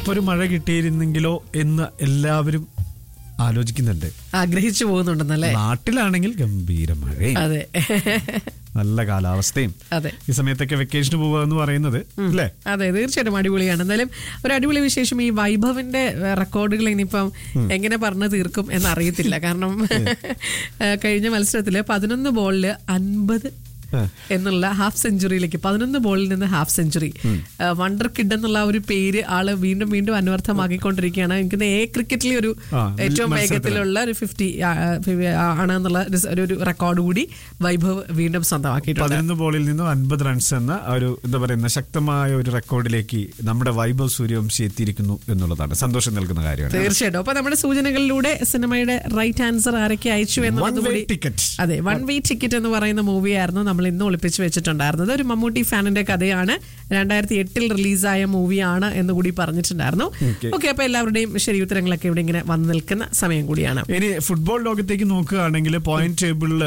ഒരു മഴ കിട്ടിയിരുന്നെങ്കിലോ എന്ന് എല്ലാവരും ആലോചിക്കുന്നുണ്ട് ആഗ്രഹിച്ചു പോകുന്നുണ്ടെന്നല്ലേ നാട്ടിലാണെങ്കിൽ ഗംഭീര മഴയും അതെ നല്ല കാലാവസ്ഥയും അതെ ഈ സമയത്തൊക്കെ വെക്കേഷന് പോവുക എന്ന് പറയുന്നത് അല്ലേ അതെ തീർച്ചയായിട്ടും അടിപൊളിയാണ് എന്തായാലും ഒരു അടിപൊളി വിശേഷം ഈ വൈഭവിന്റെ ഏഹ്, റെക്കോർഡുകൾ ഇനിയിപ്പം എങ്ങനെ പറഞ്ഞു തീർക്കും എന്നറിയത്തില്ല കാരണം ഏഹ്, കഴിഞ്ഞ മത്സരത്തില് പതിനൊന്ന് ബോളില് അൻപത് ആ. എന്നുള്ള ഹാഫ് സെഞ്ചുറിയിലേക്ക് പതിനൊന്ന് ബോളിൽ നിന്ന് ഹാഫ് സെഞ്ചുറി വണ്ടർ കിഡ് എന്നുള്ള ആ ഒരു പേര് ആള് വീണ്ടും വീണ്ടും അന്വർത്ഥമാക്കിക്കൊണ്ടിരിക്കുകയാണ് എനിക്ക് എ ക്രിക്കറ്റിലെ ഒരു ആ, ഏറ്റവും മത്സരത്തില്. വേഗത്തിലുള്ള ഒരു ഫിഫ്റ്റി ആണ് എന്നുള്ള ഒരു- ഒരു റെക്കോർഡ് കൂടി വൈഭവ് വീണ്ടും സ്വന്തമാക്കിയിട്ടുണ്ട് പതിനൊന്ന് ബോളിൽ നിന്നും അൻപത് റൺസ് എന്ന ഒരു എന്താ പറയുന്ന ശക്തമായ ഒരു റെക്കോർഡിലേക്ക് നമ്മുടെ വൈഭവ് സൂര്യവംശി എത്തിയിരിക്കുന്നു എന്നുള്ളതാണ് സന്തോഷം നൽകുന്ന കാര്യമാണ് തീർച്ചയായിട്ടും അപ്പൊ നമ്മുടെ സൂചനകളിലൂടെ സിനിമയുടെ റൈറ്റ് ആൻസർ ആരൊക്കെ അയച്ചു എന്നുള്ളത് One way കൂടി ticket. അതെ വൺ വേ ടിക്കറ്റ് എന്ന് പറയുന്ന മൂവിയായിരുന്നു നമ്മൾ ഇന്ന് ഒളിപ്പിച്ച് വെച്ചിട്ടുണ്ടായിരുന്നത് ഒരു മമ്മൂട്ടി ഫാനിന്റെ കഥയാണ് രണ്ടായിരത്തി എട്ടിൽ റിലീസായ മൂവിയാണ് എന്ന് കൂടി പറഞ്ഞിട്ടുണ്ടായിരുന്നു Okay. ഓക്കെ അപ്പൊ എല്ലാവരുടെയും ശരി ഉത്തരങ്ങളൊക്കെ ഇവിടെ ഇങ്ങനെ വന്നു നിൽക്കുന്ന സമയം കൂടിയാണ് ഇനി ഫുട്ബോൾ ലോകത്തേക്ക് നോക്കുകയാണെങ്കിൽ പോയിന്റ് ടേബിളിൽ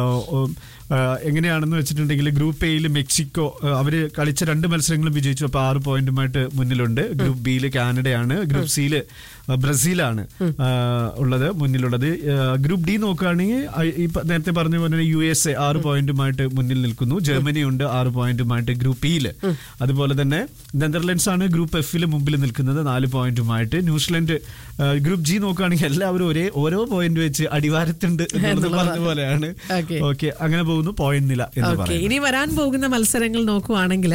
എങ്ങനെയാണെന്ന് വെച്ചിട്ടുണ്ടെങ്കിൽ ഗ്രൂപ്പ് എയിൽ മെക്സിക്കോ ആ, അവര് കളിച്ച രണ്ട് മത്സരങ്ങളും വിജയിച്ചു അപ്പൊ ആറ് പോയിന്റുമായിട്ട് മുന്നിലുണ്ട് ഗ്രൂപ്പ് ബിയിൽ കാനഡയാണ് ഗ്രൂപ്പ് സിയിൽ ബ്രസീലാണ് ആ, ഉള്ളത് മുന്നിലുള്ളത് ആ, ഗ്രൂപ്പ് ഡി നോക്കുകയാണെങ്കിൽ ആ, ഈ പ- നേരത്തെ പറഞ്ഞ പോലെ യു എസ് എ ആറ് പോയിന്റുമായിട്ട് മുന്നിൽ നിൽക്കുന്നു ജർമ്മനി ഉണ്ട് ആറ് പോയിന്റുമായിട്ട് ഗ്രൂപ്പ് ഇയിൽ അതുപോലെ തന്നെ നെതർലൻഡ്സ് ആണ് ഗ്രൂപ്പ് എഫിൽ മുമ്പിൽ നിൽക്കുന്നത് നാല് പോയിന്റുമായിട്ട് ന്യൂസിലൻഡ് ആ, ഗ്രൂപ്പ് ജി നോക്കുകയാണെങ്കിൽ എല്ലാവരും ഒരേ ഓരോ പോയിന്റ് വെച്ച് അടിവാരത്തുണ്ട് എന്നുള്ളത് പറഞ്ഞ പോലെയാണ് Okay. ഓക്കെ അങ്ങനെ പോകുന്നു പോയിന്റ് നില എന്ന് ഓക്കെ പറയുന്നത് ഇനി വരാൻ പോകുന്ന മത്സരങ്ങൾ നോക്കുവാണെങ്കിൽ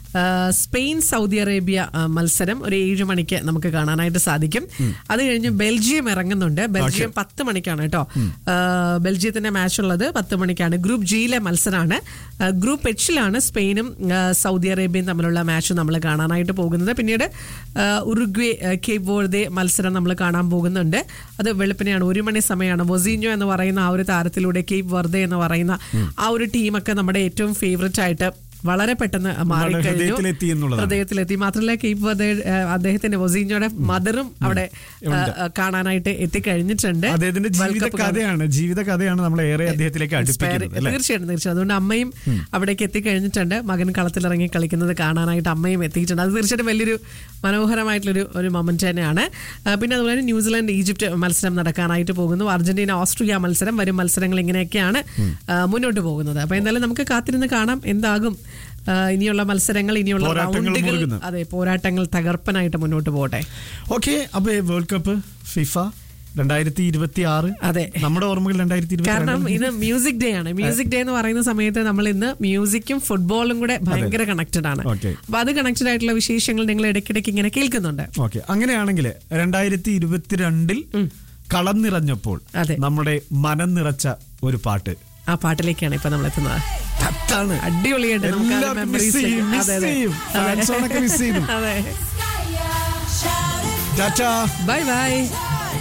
സ്പെയിൻ സൗദി അറേബ്യ ആ, മത്സരം ഒരു ഏഴ് മണിക്ക് നമുക്ക് കാണാനായിട്ട് സാധിക്കും അത് കഴിഞ്ഞ് ബെൽജിയം ഇറങ്ങുന്നുണ്ട് ബെൽജിയം പത്ത് മണിക്കാണ് കേട്ടോ ആ, ബെൽജിയത്തിന്റെ മാച്ച് ഉള്ളത് പത്ത് മണിക്കാണ് ഗ്രൂപ്പ് ജിയിലെ മത്സരമാണ് ആ, ഗ്രൂപ്പ് എച്ചിലാണ് സ്പെയിനും ആ, സൗദി അറേബ്യയും തമ്മിലുള്ള മാച്ച് നമ്മൾ കാണാനായിട്ട് പോകുന്നത് പിന്നീട് ആ, ഉറുഗ്വേ ആ, കേപ്പ് വേർദെ മത്സരം നമ്മൾ കാണാൻ പോകുന്നുണ്ട് അത് വെളുപ്പിനെയാണ് ഒരു മണി സമയമാണ് വൊസീഞ്ഞോ എന്ന് പറയുന്ന ആ ഒരു താരത്തിലൂടെ കേപ്പ് വെർദെ എന്ന് പറയുന്ന ആ ഒരു ടീമൊക്കെ നമ്മുടെ ഏറ്റവും ഫേവററ്റ് ആയിട്ട് വളരെ പെട്ടെന്ന് മാറിക്കഴിഞ്ഞു ഹൃദയത്തിലെത്തി എന്നുള്ളതാണ്. ഹൃദയത്തിലെത്തി മാത്രമല്ല കേപ്പ് വെർദെ ആ, അദ്ദേഹത്തിന്റെ വൊസീഞ്ഞോയുടെ മദറും അവിടെ ആ, ആ, കാണാനായിട്ട് എത്തിക്കഴിഞ്ഞിട്ടുണ്ട് അദ്ദേഹത്തിന്റെ World ജീവിത Cup കാണാൻ. കഥയാണ് ജീവിത കഥയാണ് നമ്മളെ ഏറെ അദ്ദേഹത്തിലേക്ക് Inspire- അടുപ്പിക്കുന്നത് അല്ലേ തീർച്ചയായിട്ടും തീർച്ചയായും അതുകൊണ്ട് അമ്മയും അവിടേക്ക് എത്തിക്കഴിഞ്ഞിട്ടുണ്ട് മകൻ കളത്തിലിറങ്ങി കളിക്കുന്നത് കാണാനായിട്ട് അമ്മയും എത്തിയിട്ടുണ്ട് അത് തീർച്ചയായിട്ടും വലിയൊരു മനോഹരമായിട്ടുള്ളൊരു ഒരു മൊമെന്റ് തന്നെയാണ് ആ, പിന്നെ അതുപോലെ തന്നെ ന്യൂസിലാൻഡ് ഈജിപ്റ്റ് മത്സരം നടക്കാനായിട്ട് പോകുന്നു അർജന്റീന ഓസ്ട്രിയ മത്സരം വരും മത്സരങ്ങൾ ഇങ്ങനെയൊക്കെയാണ് ആ, മുന്നോട്ട് പോകുന്നത് അപ്പൊ എന്തായാലും നമുക്ക് കാത്തിരുന്ന് കാണാം എന്താകും ആ, ഇനിയുള്ള മത്സരങ്ങൾ ഇനിയുള്ള പോരാട്ടങ്ങൾ റൗണ്ടുകൾ മുറുകുന്നത്. അതെ പോരാട്ടങ്ങൾ തകർപ്പനായിട്ട് മുന്നോട്ട് പോകട്ടെ ഓക്കെ അപ്പൊ വേൾഡ് കപ്പ് ഫിഫ രണ്ടായിരത്തി ഇരുപത്തി ആറ് അതെ നമ്മുടെ ഓർമ്മകൾ രണ്ടായിരത്തി കാരണം ഇരുപത്തി ഇത് മ്യൂസിക് ഡേ ആണ് മ്യൂസിക് ഡേ എന്ന് പറയുന്ന സമയത്ത് നമ്മൾ ഇന്ന് മ്യൂസിക്കും ഫുട്ബോളും കൂടെ ഭയങ്കര കണക്റ്റഡ് ആണ് Okay. അപ്പൊ അത് കണക്റ്റഡ് ആയിട്ടുള്ള വിശേഷങ്ങൾ നിങ്ങൾ ഇടയ്ക്കിടയ്ക്ക് ഇങ്ങനെ കേൾക്കുന്നുണ്ട് ഓക്കെ അങ്ങനെയാണെങ്കിൽ രണ്ടായിരത്തി ഇരുപത്തിരണ്ടിൽ കളം നിറഞ്ഞപ്പോൾ അതെ. നമ്മുടെ മനം നിറച്ച ഒരു പാട്ട് ആ പാട്ടിലേക്കാണ് ഇപ്പൊ നമ്മൾ എത്തുന്നത് അതാണ് അടിപൊളിയായിട്ട് നമുക്ക് ആ എല്ലാവർക്കും memories miss ചെയ്യും, miss അതെ, അതെ. ചെയ്യും. അതെ. Fans ഓണൊക്കെ miss ചെയ്യും. അതെ ടാറ്റാ ബൈ ബൈ